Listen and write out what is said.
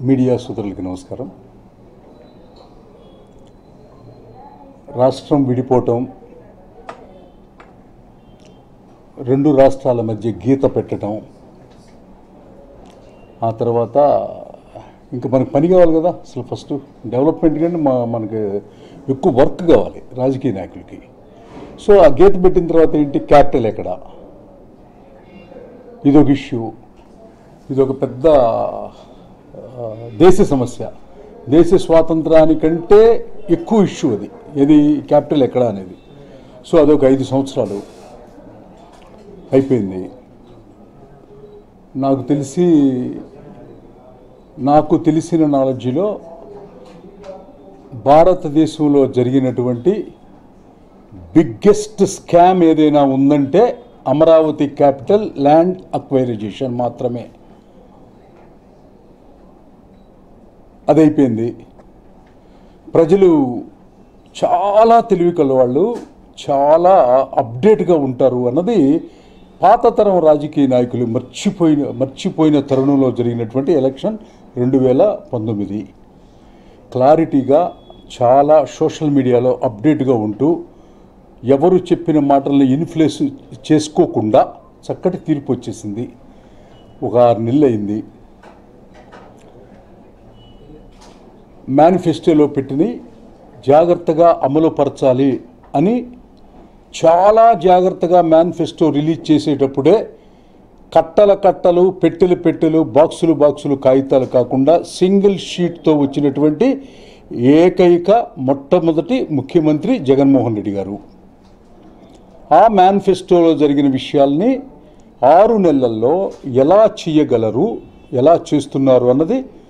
media సోదరులకి నమస్కారం రాష్ట్రం విడిపోవటం రెండు రాష్ట్రాల మధ్య గీత పెట్టడం ఆ తర్వాత ఇంకా మనకు పని కావాలి కదా అసలు ఫస్ట్ డెవలప్మెంట్ కంటే మా మనకి ఎక్కువ వర్క్ కావాలి రాజకీయ నాయకులకి సో ఆ గీత పెట్టిన తర్వాత ఏంటి క్యాపిటల్ ఎక్కడ ఇదొక ఇష్యూ ఇదొక పెద్ద ఆ, దేశ సమస్య దేశ స్వాతంత్రానికంటే ఎక్కువ ఇష్యూ అది ఇది క్యాపిటల్ ఎక్కడ అనేది సో అదొక ఐదు సంవత్సరాలు అయిపోయింది నాకు తెలిసి నాకు తెలిసిన నాలెడ్జిలో భారతదేశంలో జరిగినటువంటి బిగ్గెస్ట్ స్కామ్ ఏదైనా ఉందంటే అమరావతి క్యాపిటల్ ల్యాండ్ అక్వైరైజేషన్ మాత్రమే అది అయిపోయింది ప్రజలు చాలా తెలివి కలవాళ్ళు చాలా అప్డేట్గా ఉంటారు అన్నది పాత తరం రాజకీయ నాయకులు మర్చిపోయిన మర్చిపోయిన తరుణంలో జరిగినటువంటి ఎలక్షన్ రెండు వేల పంతొమ్మిది క్లారిటీగా చాలా సోషల్ మీడియాలో అప్డేట్గా ఉంటూ ఎవరు చెప్పిన మాటల్ని ఇన్ఫ్లుయెన్స్ చేసుకోకుండా చక్కటి తీర్పు వచ్చేసింది ఒక ఆరు నెలలు అయింది మేనిఫెస్టోలో పెట్టిని జాగ్రత్తగా అమలుపరచాలి అని చాలా జాగ్రత్తగా మేనిఫెస్టో రిలీజ్ చేసేటప్పుడే కట్టల కట్టలు పెట్టెలు పెట్టెలు బాక్సులు బాక్సులు కాగితాలు కాకుండా సింగిల్ షీట్తో వచ్చినటువంటి ఏకైక మొట్టమొదటి ముఖ్యమంత్రి జగన్మోహన్ రెడ్డి గారు ఆ మేనిఫెస్టోలో జరిగిన విషయాల్ని ఆరు నెలల్లో ఎలా చేయగలరు ఎలా చేస్తున్నారు అన్నది